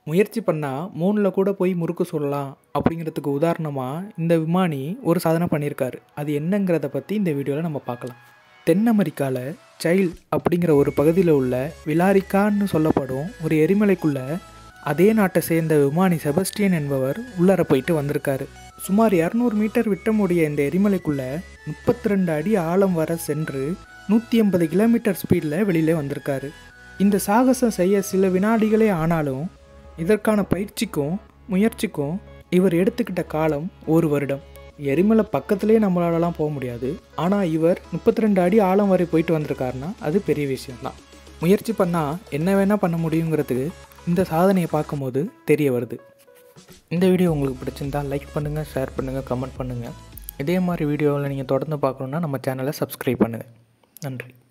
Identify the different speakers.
Speaker 1: முயற்சி பண்ணால் மூணில் கூட போய் முறுக்கு சொல்லலாம் அப்படிங்கிறதுக்கு உதாரணமாக இந்த விமானி ஒரு சாதனை பண்ணியிருக்காரு அது என்னங்கிறத பற்றி இந்த வீடியோவில் நம்ம பார்க்கலாம் தென் அமெரிக்காவில் சைல் அப்படிங்கிற ஒரு பகுதியில் உள்ள விலாரிக்கான்னு சொல்லப்படும் ஒரு எரிமலைக்குள்ளே அதே நாட்டை சேர்ந்த விமானி செபஸ்டியன் என்பவர் உள்ளார போயிட்டு வந்திருக்காரு சுமார் இரநூறு மீட்டர் விட்டமுடைய இந்த எரிமலைக்குள்ளே முப்பத்தி ரெண்டு அடி ஆழம் வர சென்று நூற்றி எண்பது கிலோமீட்டர் ஸ்பீடில் வெளியிலே வந்திருக்காரு இந்த சாகசம் செய்ய சில வினாடிகளே ஆனாலும் இதற்கான பயிற்சிக்கும் முயற்சிக்கும் இவர் எடுத்துக்கிட்ட காலம் ஒரு வருடம் எரிமலை பக்கத்துலேயே நம்மளாலலாம் போக முடியாது ஆனால் இவர் முப்பத்தி ரெண்டு அடி ஆழம் வரை போயிட்டு வந்திருக்காருன்னா அது பெரிய விஷயம்தான் முயற்சி பண்ணால் என்ன வேணால் பண்ண முடியுங்கிறதுக்கு இந்த சாதனையை பார்க்கும்போது தெரிய வருது இந்த வீடியோ உங்களுக்கு பிடிச்சிருந்தா லைக் பண்ணுங்கள் ஷேர் பண்ணுங்கள் கமெண்ட் பண்ணுங்கள் இதே மாதிரி வீடியோவில் நீங்கள் தொடர்ந்து பார்க்கணுன்னா நம்ம சேனலை சப்ஸ்கிரைப் பண்ணுங்கள் நன்றி